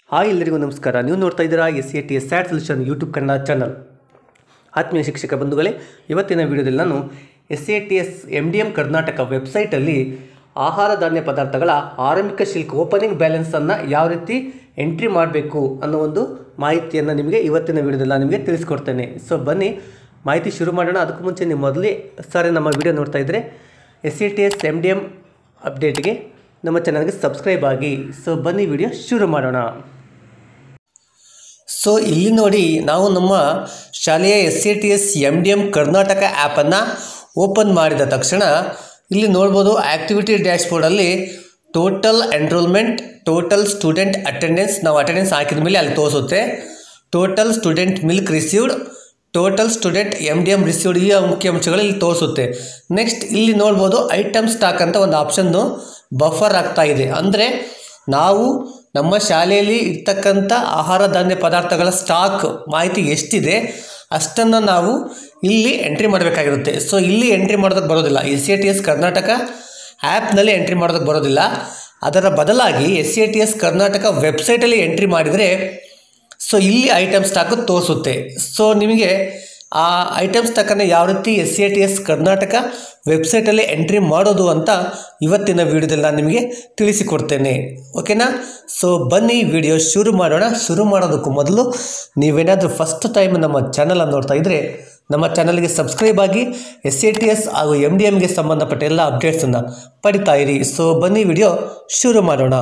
hi ಎಲ್ಲರಿಗೂ ನಮಸ್ಕಾರ ನೀವು ನೋಡ್ತಾ ಇದ್ದೀರಾ S C T S SAT solution YouTube Kannada channel ಆತ್ಮೀಯ ಶಿಕ್ಷಕ ಬಂಧುಗಳೇ ಇವತ್ತಿನ ವಿಡಿಯೋದಲ್ಲಿ ನಾನು S C T S M D M Karnataka ವೆಬ್ಸೈಟಲ್ಲಿ ಆಹಾರ ಧಾನ್ಯ ಪದಾರ್ಥಗಳ ಆರಂಭಿಕ ಶುಲ್ಕ ಓಪನಿಂಗ್ ಬ್ಯಾಲೆನ್ಸನ್ನು ಯಾವ ರೀತಿ ಎಂಟ್ರಿ ಮಾಡಬೇಕು ಅನ್ನೋ ಒಂದು ಮಾಹಿತಿಯನ್ನು ನಿಮಗೆ ಇವತ್ತಿನ ವಿಡಿಯೋದಲ್ಲಿ ನಾನು ನಿಮಗೆ ತಿಳಿಸ್ಕೊಡ್ತೇನೆ ಸೊ ಬನ್ನಿ ಮಾಹಿತಿ ಶುರು ಮಾಡೋಣ ಅದಕ್ಕೂ ಮುಂಚೆ ನೀವು ಮೊದಲೇ ಸಾರಿ ನಮ್ಮ ವಿಡಿಯೋ ನೋಡ್ತಾ ಇದ್ದರೆ S C T S M D M ಅಪ್ಡೇಟ್ಗೆ ನಮ್ಮ ಚಾನಲ್ಗೆ ಸಬ್ಸ್ಕ್ರೈಬ್ ಆಗಿ ಸೊ ಬನ್ನಿ ವಿಡಿಯೋ ಶುರು ಮಾಡೋಣ ಸೊ ಇಲ್ಲಿ ನೋಡಿ ನಾವು ನಮ್ಮ ಶಾಲೆಯ S C T S M D M Karnataka ಆ್ಯಪನ್ನು ಓಪನ್ ಮಾಡಿದ ತಕ್ಷಣ ಇಲ್ಲಿ ನೋಡ್ಬೋದು ಆ್ಯಕ್ಟಿವಿಟಿ ಡ್ಯಾಶ್ಬೋರ್ಡಲ್ಲಿ total enrolment total student attendance ನಾವು ಅಟೆಂಡೆನ್ಸ್ ಹಾಕಿದ ಮೇಲೆ ಅಲ್ಲಿ ತೋರಿಸುತ್ತೆ total student milk received total student M D M received ಈ ಮುಖ್ಯ ಅಂಶಗಳು ಇಲ್ಲಿ ತೋರಿಸುತ್ತೆ ನೆಕ್ಸ್ಟ್ ಇಲ್ಲಿ ನೋಡ್ಬೋದು ಐಟಮ್ ಸ್ಟಾಕ್ ಅಂತ ಒಂದು ಆಪ್ಷನ್ನು ಬಫರ್ ಆಗ್ತಾ ಇದೆ ಅಂದರೆ ನಾವು ನಮ್ಮ ಶಾಲೆಯಲ್ಲಿ ಇರ್ತಕ್ಕಂಥ ಆಹಾರ ಧಾನ್ಯ ಪದಾರ್ಥಗಳ ಸ್ಟಾಕ್ ಮಾಹಿತಿ ಎಷ್ಟಿದೆ ಅಷ್ಟನ್ನು ನಾವು ಇಲ್ಲಿ ಎಂಟ್ರಿ ಮಾಡಬೇಕಾಗಿರುತ್ತೆ ಸೊ ಇಲ್ಲಿ ಎಂಟ್ರಿ ಮಾಡೋದಕ್ಕೆ ಬರೋದಿಲ್ಲ S C T S Karnataka ಆ್ಯಪ್ನಲ್ಲಿ ಎಂಟ್ರಿ ಮಾಡೋದಕ್ಕೆ ಬರೋದಿಲ್ಲ ಅದರ ಬದಲಾಗಿ S C T S Karnataka ವೆಬ್ಸೈಟಲ್ಲಿ ಎಂಟ್ರಿ ಮಾಡಿದರೆ ಸೊ ಇಲ್ಲಿ ಐಟಮ್ ಸ್ಟಾಕು ತೋರಿಸುತ್ತೆ ಸೊ ನಿಮಗೆ ಆ ಐಟಮ್ ಸ್ಟಾಕನ್ನು ಯಾವ ರೀತಿ S C T S Karnataka ವೆಬ್ಸೈಟಲ್ಲಿ ಎಂಟ್ರಿ ಮಾಡೋದು ಅಂತ ಇವತ್ತಿನ ವಿಡಿಯೋದಲ್ಲಿ ನಾನು ನಿಮಗೆ ತಿಳಿಸಿಕೊಡ್ತೇನೆ ಓಕೆನಾ ಸೊ ಬನ್ನಿ ವಿಡಿಯೋ ಶುರು ಮಾಡೋಣ ಶುರು ಮಾಡೋದಕ್ಕೂ ಮೊದಲು ನೀವೇನಾದರೂ ಫಸ್ಟ್ ಟೈಮ್ ನಮ್ಮ ಚಾನಲನ್ನು ನೋಡ್ತಾ ಇದ್ದರೆ ನಮ್ಮ ಚಾನಲ್ಗೆ ಸಬ್ಸ್ಕ್ರೈಬ್ ಆಗಿ ಎಸ್ ಸಿ ಟಿ ಎಸ್ ಹಾಗೂ ಎಮ್ ಡಿ ಎಮ್ಗೆ ಸಂಬಂಧಪಟ್ಟ ಎಲ್ಲ ಅಪ್ಡೇಟ್ಸನ್ನು ಪಡಿತಾ ಇರಿ ಸೊ ಬನ್ನಿ ವಿಡಿಯೋ ಶುರು ಮಾಡೋಣ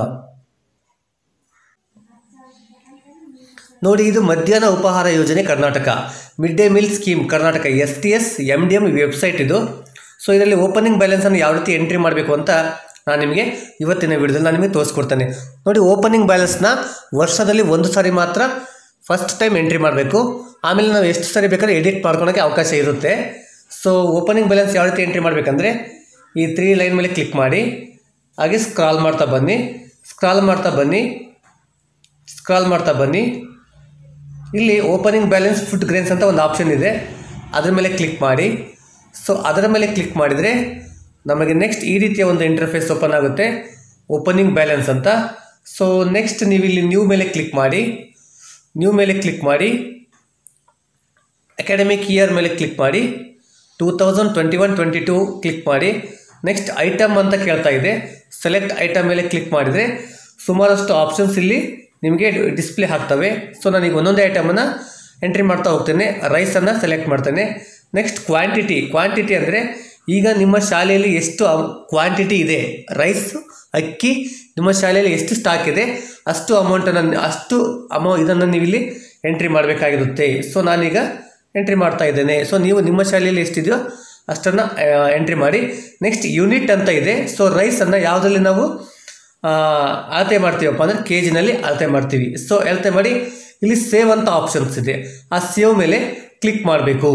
ನೋಡಿ ಇದು ಮಧ್ಯಾಹ್ನ ಉಪಹಾರ ಯೋಜನೆ Karnataka mid day meal scheme Karnataka S T S M D M website ಇದು ಸೊ ಇದರಲ್ಲಿ ಓಪನಿಂಗ್ ಬ್ಯಾಲೆನ್ಸನ್ನು ಯಾವ ರೀತಿ ಎಂಟ್ರಿ ಮಾಡಬೇಕು ಅಂತ ನಾನು ನಿಮಗೆ ಇವತ್ತಿನ ವಿಡಿಯೋದಲ್ಲಿ ನಾನು ನಿಮಗೆ ತೋರಿಸ್ಕೊಡ್ತೇನೆ ನೋಡಿ ಓಪನಿಂಗ್ ಬ್ಯಾಲೆನ್ಸ್ನ ವರ್ಷದಲ್ಲಿ ಒಂದು ಸಾರಿ ಮಾತ್ರ ಫಸ್ಟ್ ಟೈಮ್ ಎಂಟ್ರಿ ಮಾಡಬೇಕು ಆಮೇಲೆ ನಾವು ಎಷ್ಟು ಸಾರಿ ಬೇಕಾದ್ರೆ ಎಡಿಟ್ ಮಾಡ್ಕೊಳಕ್ಕೆ ಅವಕಾಶ ಇರುತ್ತೆ ಸೊ ಓಪನಿಂಗ್ ಬ್ಯಾಲೆನ್ಸ್ ಯಾವ ರೀತಿ ಎಂಟ್ರಿ ಮಾಡಬೇಕಂದ್ರೆ ಈ ತ್ರೀ ಲೈನ್ ಮೇಲೆ ಕ್ಲಿಕ್ ಮಾಡಿ ಹಾಗೆ ಸ್ಕ್ರಾಲ್ ಮಾಡ್ತಾ ಬನ್ನಿ ಸ್ಕ್ರಾಲ್ ಮಾಡ್ತಾ ಬನ್ನಿ ಸ್ಕ್ರಾಲ್ ಮಾಡ್ತಾ ಬನ್ನಿ ಇಲ್ಲಿ ಓಪನಿಂಗ್ ಬ್ಯಾಲೆನ್ಸ್ ಫುಡ್ ಗ್ರೇನ್ಸ್ ಅಂತ ಒಂದು ಆಪ್ಷನ್ ಇದೆ ಅದರ ಮೇಲೆ ಕ್ಲಿಕ್ ಮಾಡಿ ಸೊ ಅದರ ಮೇಲೆ ಕ್ಲಿಕ್ ಮಾಡಿದರೆ ನಮಗೆ ನೆಕ್ಸ್ಟ್ ಈ ರೀತಿಯ ಒಂದು ಇಂಟರ್ಫೇಸ್ ಓಪನ್ ಆಗುತ್ತೆ ಓಪನಿಂಗ್ ಬ್ಯಾಲೆನ್ಸ್ ಅಂತ ಸೊ ನೆಕ್ಸ್ಟ್ ನೀವು ಇಲ್ಲಿ ನ್ಯೂ ಮೇಲೆ ಕ್ಲಿಕ್ ಮಾಡಿ ನ್ಯೂ ಮೇಲೆ ಕ್ಲಿಕ್ ಮಾಡಿ ಅಕಾಡೆಮಿಕ್ ಇಯರ್ ಮೇಲೆ ಕ್ಲಿಕ್ ಮಾಡಿ two thousand twenty one twenty two click ಮಾಡಿ ನೆಕ್ಸ್ಟ್ ಐಟಮ್ ಅಂತ ಕೇಳ್ತಾ ಇದೆ ಸೆಲೆಕ್ಟ್ ಐಟಮ್ ಮೇಲೆ ಕ್ಲಿಕ್ ಮಾಡಿದರೆ ಸುಮಾರಷ್ಟು ಆಪ್ಷನ್ಸ್ ಇಲ್ಲಿ ನಿಮಗೆ ಡಿಸ್ಪ್ಲೇ ಆಗ್ತವೆ ಸೊ ನಾನೀಗ ಒಂದೊಂದೇ ಐಟಮನ್ನು ಎಂಟ್ರಿ ಮಾಡ್ತಾ ಹೋಗ್ತೇನೆ ರೈಸನ್ನು ಸೆಲೆಕ್ಟ್ ಮಾಡ್ತೇನೆ ನೆಕ್ಸ್ಟ್ ಕ್ವಾಂಟಿಟಿ ಕ್ವಾಂಟಿಟಿ ಅಂದರೆ ಈಗ ನಿಮ್ಮ ಶಾಲೆಯಲ್ಲಿ ಎಷ್ಟು ಕ್ವಾಂಟಿಟಿ ಇದೆ ರೈಸ್ ಅಕ್ಕಿ ನಿಮ್ಮ ಶಾಲೆಯಲ್ಲಿ ಎಷ್ಟು ಸ್ಟಾಕ್ ಇದೆ ಅಷ್ಟು ಅಮೌಂಟನ್ನು ಅಷ್ಟು ಅಮೌ ಇದನ್ನು ನೀವು ಇಲ್ಲಿ ಎಂಟ್ರಿ ಮಾಡಬೇಕಾಗಿರುತ್ತೆ ಸೊ ನಾನೀಗ ಎಂಟ್ರಿ ಮಾಡ್ತಾ ಇದ್ದೇನೆ ಸೊ ನೀವು ನಿಮ್ಮ ಶಾಲೆಯಲ್ಲಿ ಎಷ್ಟಿದೆಯೋ ಅಷ್ಟನ್ನು ಎಂಟ್ರಿ ಮಾಡಿ ನೆಕ್ಸ್ಟ್ ಯೂನಿಟ್ ಅಂತ ಇದೆ ಸೊ ರೈಸನ್ನು ಯಾವುದರಲ್ಲಿ ನಾವು ಅಳತೆ ಮಾಡ್ತೀವಪ್ಪ ಅಂದರೆ ಕೆ ಜಿನಲ್ಲಿ ಅಳತೆ ಮಾಡ್ತೀವಿ ಸೊ ಅಳತೆ ಮಾಡಿ ಇಲ್ಲಿ ಸೇವ್ ಅಂತ ಆಪ್ಷನ್ಸ್ ಇದೆ ಆ ಸೇವ್ ಮೇಲೆ ಕ್ಲಿಕ್ ಮಾಡಬೇಕು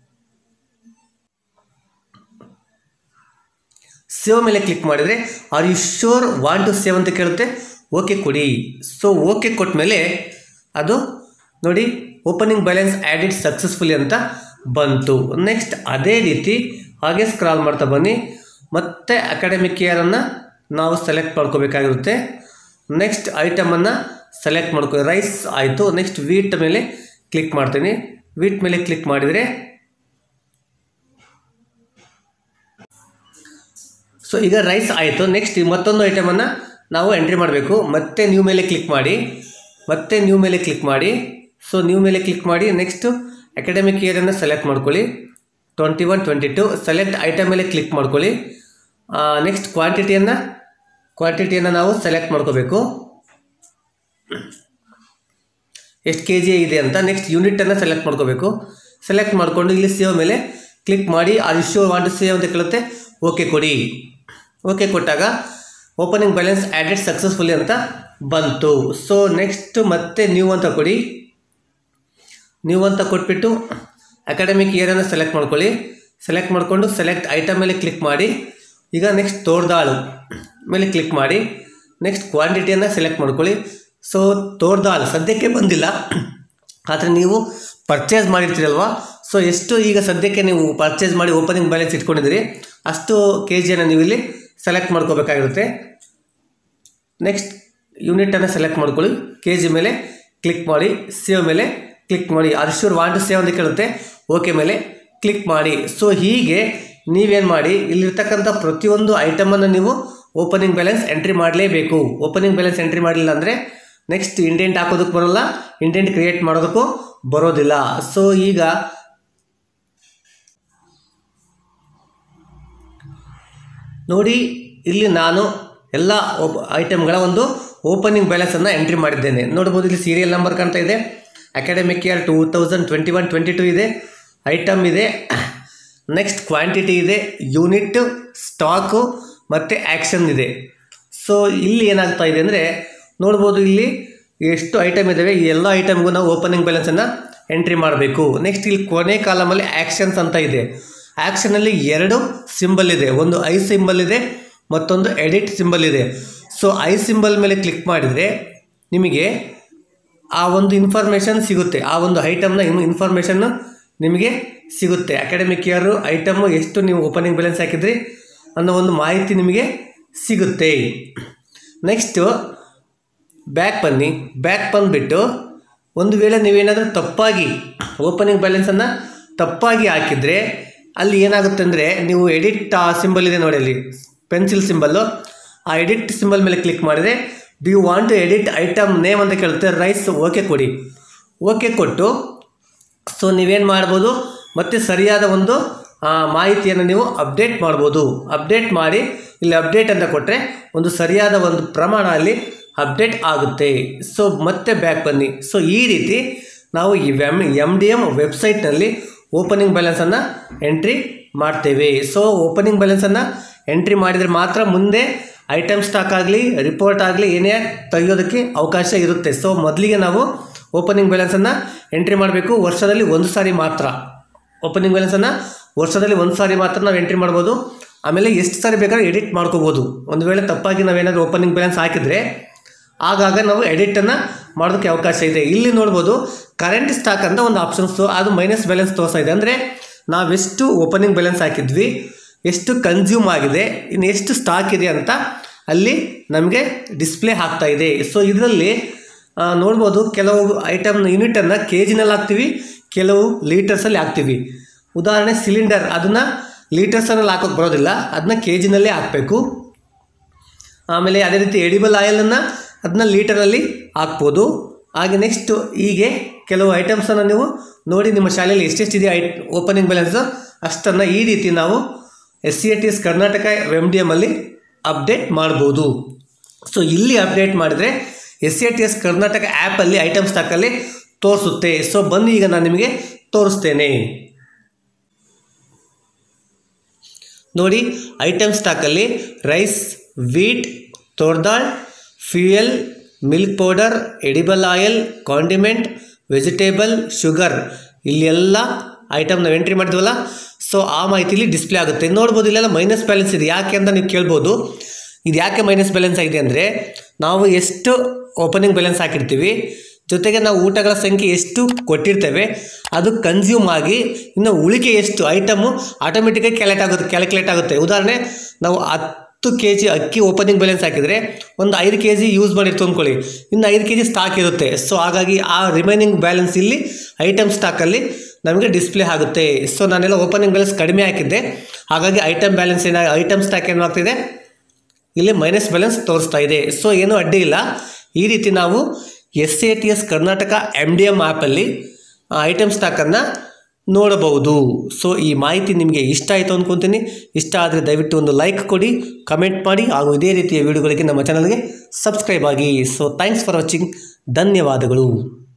ಸೇವ್ ಮೇಲೆ ಕ್ಲಿಕ್ ಮಾಡಿದರೆ are you sure want to save ಅಂತ ಕೇಳುತ್ತೆ ಓಕೆ ಕೊಡಿ ಸೊ ಓಕೆ ಕೊಟ್ಟ ಮೇಲೆ ಅದು ನೋಡಿ ಓಪನಿಂಗ್ ಬ್ಯಾಲೆನ್ಸ್ ಆ್ಯಡಿಡ್ ಸಕ್ಸಸ್ಫುಲಿ ಅಂತ ಬಂತು ನೆಕ್ಸ್ಟ್ ಅದೇ ರೀತಿ ಹಾಗೆ ಸ್ಕ್ರಾಲ್ ಮಾಡ್ತಾ ಬನ್ನಿ ಮತ್ತೆ ಅಕಾಡೆಮಿಕ್ ಇಯರನ್ನು ನಾವು ಸೆಲೆಕ್ಟ್ ಮಾಡ್ಕೋಬೇಕಾಗಿರುತ್ತೆ ನೆಕ್ಸ್ಟ್ ಐಟಮನ್ನು ಸೆಲೆಕ್ಟ್ ಮಾಡ್ಕೊ ರೈಸ್ ಆಯಿತು ನೆಕ್ಸ್ಟ್ ವೀಟ್ ಮೇಲೆ ಕ್ಲಿಕ್ ಮಾಡ್ತೀನಿ ವೀಟ್ ಮೇಲೆ ಕ್ಲಿಕ್ ಮಾಡಿದರೆ ಸೊ ಈಗ ರೈಸ್ ಆಯಿತು ನೆಕ್ಸ್ಟ್ ಮತ್ತೊಂದು ಐಟಮನ್ನು ನಾವು ಎಂಟ್ರಿ ಮಾಡಬೇಕು ಮತ್ತೆ ನ್ಯೂ ಮೇಲೆ ಕ್ಲಿಕ್ ಮಾಡಿ ಮತ್ತೆ ನ್ಯೂ ಮೇಲೆ ಕ್ಲಿಕ್ ಮಾಡಿ ಸೊ ನ್ಯೂ ಮೇಲೆ ಕ್ಲಿಕ್ ಮಾಡಿ ನೆಕ್ಸ್ಟ್ ಅಕಾಡೆಮಿಕ್ ಇಯರನ್ನು ಸೆಲೆಕ್ಟ್ ಮಾಡ್ಕೊಳ್ಳಿ twenty one twenty two select item ಮೇಲೆ ಕ್ಲಿಕ್ ಮಾಡ್ಕೊಳ್ಳಿ ನೆಕ್ಸ್ಟ್ ಕ್ವಾಂಟಿಟಿಯನ್ನು ಕ್ವಾಂಟಿಟಿಯನ್ನು ನಾವು ಸೆಲೆಕ್ಟ್ ಮಾಡ್ಕೋಬೇಕು ಎಷ್ಟು ಕೆ ಜಿ ಇದೆ ಅಂತ ನೆಕ್ಸ್ಟ್ ಯೂನಿಟನ್ನು ಸೆಲೆಕ್ಟ್ ಮಾಡ್ಕೋಬೇಕು ಸೆಲೆಕ್ಟ್ ಮಾಡಿಕೊಂಡು ಇಲ್ಲಿ ಸೇವ್ ಮೇಲೆ ಕ್ಲಿಕ್ ಮಾಡಿ ಆ ಇಶ್ಯೂ ವಾಂಟ್ ಸೇವ್ ಅಂತ ಕೇಳುತ್ತೆ ಓಕೆ ಕೊಡಿ ಓಕೆ ಕೊಟ್ಟಾಗ ಓಪನಿಂಗ್ ಬ್ಯಾಲೆನ್ಸ್ ಆ್ಯಡೆಡ್ ಸಕ್ಸಸ್ಫುಲಿ ಅಂತ ಬಂತು ಸೊ ನೆಕ್ಸ್ಟ್ ಮತ್ತೆ ನ್ಯೂ ಅಂತ ಕೊಡಿ ನ್ಯೂ ಅಂತ ಕೊಟ್ಬಿಟ್ಟು ಅಕಾಡೆಮಿಕ್ ಇಯರನ್ನು ಸೆಲೆಕ್ಟ್ ಮಾಡ್ಕೊಳ್ಳಿ ಸೆಲೆಕ್ಟ್ ಮಾಡಿಕೊಂಡು ಸೆಲೆಕ್ಟ್ ಐಟಮ್ ಮೇಲೆ ಕ್ಲಿಕ್ ಮಾಡಿ ಈಗ ನೆಕ್ಸ್ಟ್ ತೋರ್ದಾಳು ಮೇಲೆ ಕ್ಲಿಕ್ ಮಾಡಿ ನೆಕ್ಸ್ಟ್ ಕ್ವಾಂಟಿಟಿಯನ್ನು ಸೆಲೆಕ್ಟ್ ಮಾಡ್ಕೊಳ್ಳಿ ಸೊ ತೋರ್ದಾಳು ಸದ್ಯಕ್ಕೆ ಬಂದಿಲ್ಲ ಆದರೆ ನೀವು ಪರ್ಚೇಸ್ ಮಾಡಿರ್ತೀರಲ್ವ ಸೊ ಎಷ್ಟು ಈಗ ಸದ್ಯಕ್ಕೆ ನೀವು ಪರ್ಚೇಸ್ ಮಾಡಿ ಓಪನಿಂಗ್ ಬ್ಯಾಲೆನ್ಸ್ ಇಟ್ಕೊಂಡಿದ್ದೀರಿ ಅಷ್ಟು ಕೆ ಜಿಯನ್ನು ನೀವು ಇಲ್ಲಿ ಸೆಲೆಕ್ಟ್ ಮಾಡ್ಕೋಬೇಕಾಗಿರುತ್ತೆ ನೆಕ್ಸ್ಟ್ ಯೂನಿಟನ್ನು ಸೆಲೆಕ್ಟ್ ಮಾಡ್ಕೊಳ್ಳಿ ಕೆ ಜಿ ಮೇಲೆ ಕ್ಲಿಕ್ ಮಾಡಿ ಸೇವ್ ಮೇಲೆ ಕ್ಲಿಕ್ ಮಾಡಿ ಅರ್ಶ್ಯೂರ್ ವಾಂಟ್ ಟು ಸೇವ್ ಅಂತ ಕೇಳುತ್ತೆ ಓಕೆ ಮೇಲೆ ಕ್ಲಿಕ್ ಮಾಡಿ ಸೊ ಹೀಗೆ ನೀವೇನು ಮಾಡಿ ಇಲ್ಲಿರ್ತಕ್ಕಂಥ ಪ್ರತಿಯೊಂದು ಐಟಮನ್ನು ನೀವು ಓಪನಿಂಗ್ ಬ್ಯಾಲೆನ್ಸ್ ಎಂಟ್ರಿ ಮಾಡಲೇಬೇಕು ಓಪನಿಂಗ್ ಬ್ಯಾಲೆನ್ಸ್ ಎಂಟ್ರಿ ಮಾಡಲಿಲ್ಲ ಅಂದರೆ ನೆಕ್ಸ್ಟ್ ಇಂಡೆಂಟ್ ಹಾಕೋದಕ್ಕೆ ಬರೋಲ್ಲ ಇಂಡೆಂಟ್ ಕ್ರಿಯೇಟ್ ಮಾಡೋದಕ್ಕೂ ಬರೋದಿಲ್ಲ ಸೊ ಈಗ ನೋಡಿ ಇಲ್ಲಿ ನಾನು ಎಲ್ಲ ಒಪ್ ಐಟಮ್ಗಳ ಒಂದು ಓಪನಿಂಗ್ ಬ್ಯಾಲೆನ್ಸನ್ನು ಎಂಟ್ರಿ ಮಾಡಿದ್ದೇನೆ ನೋಡ್ಬೋದು ಇಲ್ಲಿ ಸೀರಿಯಲ್ ನಂಬರ್ ಕಾಣ್ತಾ ಇದೆ academic year two thousand twenty one twenty two ಇದೆ ಐಟಮ್ ಇದೆ ನೆಕ್ಸ್ಟ್ ಕ್ವಾಂಟಿಟಿ ಇದೆ ಯೂನಿಟ್ ಸ್ಟಾಕು ಮತ್ತು ಆ್ಯಕ್ಷನ್ ಇದೆ ಸೊ ಇಲ್ಲಿ ಏನಾಗ್ತಾ ಇದೆ ಅಂದರೆ ನೋಡ್ಬೋದು ಇಲ್ಲಿ ಎಷ್ಟು ಐಟಮ್ ಇದ್ದಾವೆ ಈ ಎಲ್ಲ ಐಟಮ್ಗೂ ನಾವು ಓಪನಿಂಗ್ ಬ್ಯಾಲೆನ್ಸನ್ನು ಎಂಟ್ರಿ ಮಾಡಬೇಕು ನೆಕ್ಸ್ಟ್ ಇಲ್ಲಿ ಕೊನೆ ಕಾಲಮಲ್ಲಿ ಆ್ಯಕ್ಷನ್ಸ್ ಅಂತ ಇದೆ ಆ್ಯಕ್ಷನಲ್ಲಿ ಎರಡು ಸಿಂಬಲ್ ಇದೆ ಒಂದು ಐ ಸಿಂಬಲ್ ಇದೆ ಮತ್ತೊಂದು ಎಡಿಟ್ ಸಿಂಬಲ್ ಇದೆ ಸೊ ಐ ಸಿಂಬಲ್ ಮೇಲೆ ಕ್ಲಿಕ್ ಮಾಡಿದರೆ ನಿಮಗೆ ಆ ಒಂದು ಇನ್ಫಾರ್ಮೇಷನ್ ಸಿಗುತ್ತೆ ಆ ಒಂದು ಐಟಮ್ನ ಇನ್ನು ಇನ್ಫಾರ್ಮೇಷನ್ನು ನಿಮಗೆ ಸಿಗುತ್ತೆ ಅಕಾಡೆಮಿಕ್ ಇಯರು ಐಟಮು ಎಷ್ಟು ನೀವು ಓಪನಿಂಗ್ ಬ್ಯಾಲೆನ್ಸ್ ಹಾಕಿದ್ರಿ ಅನ್ನೋ ಒಂದು ಮಾಹಿತಿ ನಿಮಗೆ ಸಿಗುತ್ತೆ ನೆಕ್ಸ್ಟು ಬ್ಯಾಕ್ ಬನ್ನಿ ಬ್ಯಾಕ್ ಬಂದುಬಿಟ್ಟು ಒಂದು ವೇಳೆ ನೀವೇನಾದರೂ ತಪ್ಪಾಗಿ ಓಪನಿಂಗ್ ಬ್ಯಾಲೆನ್ಸನ್ನು ತಪ್ಪಾಗಿ ಹಾಕಿದರೆ ಅಲ್ಲಿ ಏನಾಗುತ್ತೆ ಅಂದರೆ ನೀವು ಎಡಿಟ್ ಆ ಸಿಂಬಲ್ ಇದೆ ನೋಡಿ ಅಲ್ಲಿ ಪೆನ್ಸಿಲ್ ಸಿಂಬಲ್ಲು ಆ ಎಡಿಟ್ ಸಿಂಬಲ್ ಮೇಲೆ ಕ್ಲಿಕ್ ಮಾಡಿದರೆ do you want to edit item name ಅಂತ ಕೇಳುತ್ತೆ ರೈಸ್ ಓಕೆ ಕೊಡಿ ಓಕೆ ಕೊಟ್ಟು ಸೊ ನೀವೇನು ಮಾಡ್ಬೋದು ಮತ್ತೆ ಸರಿಯಾದ ಒಂದು ಆ, ಮಾಹಿತಿಯನ್ನು ನೀವು ಅಪ್ಡೇಟ್ ಮಾಡ್ಬೋದು ಅಪ್ಡೇಟ್ ಮಾಡಿ ಇಲ್ಲಿ ಅಪ್ಡೇಟ್ ಅಂತ ಕೊಟ್ಟರೆ ಒಂದು ಸರಿಯಾದ ಒಂದು ಪ್ರಮಾಣ ಅಲ್ಲಿ ಅಪ್ಡೇಟ್ ಆಗುತ್ತೆ ಸೊ ಮತ್ತೆ ಬ್ಯಾಕ್ ಬನ್ನಿ ಸೊ ಈ ರೀತಿ ನಾವು ಈ ಎಮ್ ಎಮ್ ಡಿ ಎಮ್ ವೆಬ್ಸೈಟ್ನಲ್ಲಿ ಓಪನಿಂಗ್ ಬ್ಯಾಲೆನ್ಸನ್ನು ಎಂಟ್ರಿ ಮಾಡ್ತೇವೆ ಸೊ ಓಪನಿಂಗ್ ಬ್ಯಾಲೆನ್ಸನ್ನು ಎಂಟ್ರಿ ಮಾಡಿದರೆ ಮಾತ್ರ ಮುಂದೆ ಐಟಮ್ ಸ್ಟಾಕ್ ಆಗಲಿ ರಿಪೋರ್ಟ್ ಆಗಲಿ ಏನೇ ತೆಗೆಯೋದಕ್ಕೆ ಅವಕಾಶ ಇರುತ್ತೆ ಸೊ ಮೊದಲಿಗೆ ನಾವು ಓಪನಿಂಗ್ ಬ್ಯಾಲೆನ್ಸನ್ನು ಎಂಟ್ರಿ ಮಾಡಬೇಕು ವರ್ಷದಲ್ಲಿ ಒಂದು ಸಾರಿ ಮಾತ್ರ ಓಪನಿಂಗ್ ಬ್ಯಾಲೆನ್ಸನ್ನು ವರ್ಷದಲ್ಲಿ ಒಂದು ಸಾರಿ ಮಾತ್ರ ನಾವು ಎಂಟ್ರಿ ಮಾಡ್ಬೋದು ಆಮೇಲೆ ಎಷ್ಟು ಸಾರಿ ಬೇಕಾದ್ರೆ ಎಡಿಟ್ ಮಾಡ್ಕೋಬೋದು ಒಂದು ವೇಳೆ ತಪ್ಪಾಗಿ ನಾವೇನಾದರೂ ಓಪನಿಂಗ್ ಬ್ಯಾಲೆನ್ಸ್ ಹಾಕಿದರೆ ಆಗಾಗ ನಾವು ಎಡಿಟನ್ನು ಮಾಡೋದಕ್ಕೆ ಅವಕಾಶ ಇದೆ ಇಲ್ಲಿ ನೋಡ್ಬೋದು ಕರೆಂಟ್ ಸ್ಟಾಕ್ ಅಂತ ಒಂದು ಆಪ್ಷನ್ಸು ಅದು ಮೈನಸ್ ಬ್ಯಾಲೆನ್ಸ್ ತೋರಿಸ್ತಾ ಇದೆ ಅಂದರೆ ನಾವೆಷ್ಟು ಓಪನಿಂಗ್ ಬ್ಯಾಲೆನ್ಸ್ ಹಾಕಿದ್ವಿ ಎಷ್ಟು ಕನ್ಸ್ಯೂಮ್ ಆಗಿದೆ ಇನ್ನು ಎಷ್ಟು ಸ್ಟಾಕ್ ಇದೆ ಅಂತ ಅಲ್ಲಿ ನಮಗೆ ಡಿಸ್ಪ್ಲೇ ಆಗ್ತಾ ಇದೆ ಸೊ ಇದರಲ್ಲಿ ಆ, ನೋಡ್ಬೋದು ಕೆಲವು ಐಟಮ್ ಯೂನಿಟನ್ನು ಕೆ ಜಿನಲ್ಲಿ ಹಾಕ್ತೀವಿ ಕೆಲವು ಲೀಟರ್ಸಲ್ಲಿ ಹಾಕ್ತೀವಿ ಉದಾಹರಣೆ ಸಿಲಿಂಡರ್ ಅದನ್ನು ಲೀಟರ್ಸಲ್ಲಿ ಹಾಕೋಕ್ಕೆ ಬರೋದಿಲ್ಲ ಅದನ್ನ ಕೆ ಜಿನಲ್ಲೇ ಹಾಕಬೇಕು ಆಮೇಲೆ ಅದೇ ರೀತಿ ಎಡಿಬಲ್ ಆಯಿಲನ್ನು ಅದನ್ನ ಲೀಟರಲ್ಲಿ ಹಾಕ್ಬೋದು ಹಾಗೆ ನೆಕ್ಸ್ಟು ಹೀಗೆ ಕೆಲವು ಐಟಮ್ಸನ್ನು ನೀವು ನೋಡಿ ನಿಮ್ಮ ಶಾಲೆಯಲ್ಲಿ ಎಷ್ಟೆಷ್ಟಿದೆ ಐ ಓಪನಿಂಗ್ ಬ್ಯಾಲೆನ್ಸು ಅಷ್ಟನ್ನು ಈ ರೀತಿ ನಾವು S C A T S Karnataka M D ಎಮ್ಮಲ್ಲಿ ಅಪ್ಡೇಟ್ ಮಾಡ್ಬೋದು ಸೊ ಇಲ್ಲಿ ಅಪ್ಡೇಟ್ ಮಾಡಿದರೆ S C A T S Karnataka ಆ್ಯಪಲ್ಲಿ ಐಟಮ್ ಸ್ಟಾಕಲ್ಲಿ ತೋರಿಸುತ್ತೆ ಸೊ ಬನ್ನಿ ಈಗ ನಾನು ನಿಮಗೆ ತೋರಿಸ್ತೇನೆ ನೋಡಿ ಐಟಮ್ ಸ್ಟಾಕಲ್ಲಿ ರೈಸ್ ವೀಟ್ ತೋರ್ದಾಳ್ fuel milk powder edible oil condiment vegetable sugar ಇಲ್ಲೆಲ್ಲ ಐಟಮ್ ನಾವು ಎಂಟ್ರಿ ಮಾಡಿದ್ವಲ್ಲ ಸೊ ಆ ಮಾಹಿತಿಲಿ ಡಿಸ್ಪ್ಲೇ ಆಗುತ್ತೆ ನೋಡ್ಬೋದು ಇಲ್ಲೆಲ್ಲ ಮೈನಸ್ ಬ್ಯಾಲೆನ್ಸ್ ಇದೆ ಯಾಕೆ ಅಂತ ನೀವು ಕೇಳ್ಬೋದು ಇದು ಯಾಕೆ ಮೈನಸ್ ಬ್ಯಾಲೆನ್ಸ್ ಆಗಿದೆ ಅಂದರೆ ನಾವು ಎಷ್ಟು ಓಪನಿಂಗ್ ಬ್ಯಾಲೆನ್ಸ್ ಹಾಕಿರ್ತೀವಿ ಜೊತೆಗೆ ನಾವು ಊಟಗಳ ಸಂಖ್ಯೆ ಎಷ್ಟು ಕೊಟ್ಟಿರ್ತೇವೆ ಅದು ಕನ್ಸ್ಯೂಮ್ ಆಗಿ ಇನ್ನು ಉಳಿಕೆ ಎಷ್ಟು ಐಟಮು ಆಟೋಮೆಟಿಕಾಗಿ ಕ್ಯಾಲೆಟ್ ಆಗುತ್ತೆ ಕ್ಯಾಲ್ಕುಲೇಟ್ ಆಗುತ್ತೆ ಉದಾಹರಣೆ ನಾವು ಹತ್ತು ಕೆ ಜಿ ಅಕ್ಕಿ ಓಪನಿಂಗ್ ಬ್ಯಾಲೆನ್ಸ್ ಹಾಕಿದರೆ ಒಂದು ಐದು ಕೆ ಜಿ ಯೂಸ್ ಮಾಡಿರ್ತು ಅಂದ್ಕೊಳ್ಳಿ ಇನ್ನು ಐದು ಕೆ ಜಿ ಸ್ಟಾಕ್ ಇರುತ್ತೆ ಸೊ ಹಾಗಾಗಿ ಆ ರಿಮೈನಿಂಗ್ ಬ್ಯಾಲೆನ್ಸ್ ಇಲ್ಲಿ ಐಟಮ್ ಸ್ಟಾಕಲ್ಲಿ ನಮಗೆ ಡಿಸ್ಪ್ಲೇ ಆಗುತ್ತೆ ಸೊ ನಾನೆಲ್ಲ ಓಪನಿಂಗ್ ಬ್ಯಾಲೆನ್ಸ್ ಕಡಿಮೆ ಹಾಕಿದ್ದೆ ಹಾಗಾಗಿ ಐಟಮ್ ಬ್ಯಾಲೆನ್ಸ್ ಏನ ಐಟಮ್ ಸ್ಟಾಕ್ ಏನು ಆಗ್ತಿದೆ ಇಲ್ಲಿ ಮೈನಸ್ ಬ್ಯಾಲೆನ್ಸ್ ತೋರಿಸ್ತಾ ಇದೆ ಸೊ ಏನೂ ಅಡ್ಡಿ ಇಲ್ಲ ಈ ರೀತಿ ನಾವು S A T S Karnataka M D M ಆ್ಯಪಲ್ಲಿ ಐಟಮ್ ಸ್ಟಾಕನ್ನು ನೋಡಬಹುದು ಸೊ ಈ ಮಾಹಿತಿ ನಿಮಗೆ ಇಷ್ಟ ಆಯಿತು ಅಂದ್ಕೊತೀನಿ ಇಷ್ಟ ಆದರೆ ದಯವಿಟ್ಟು ಒಂದು ಲೈಕ್ ಕೊಡಿ ಕಮೆಂಟ್ ಮಾಡಿ ಹಾಗೂ ಇದೇ ರೀತಿಯ ವಿಡಿಯೋಗಳಿಗೆ ನಮ್ಮ ಚಾನಲ್ಗೆ ಸಬ್ಸ್ಕ್ರೈಬ್ ಆಗಿ ಸೊ ಥ್ಯಾಂಕ್ಸ್ ಫಾರ್ ವಾಚಿಂಗ್ ಧನ್ಯವಾದಗಳು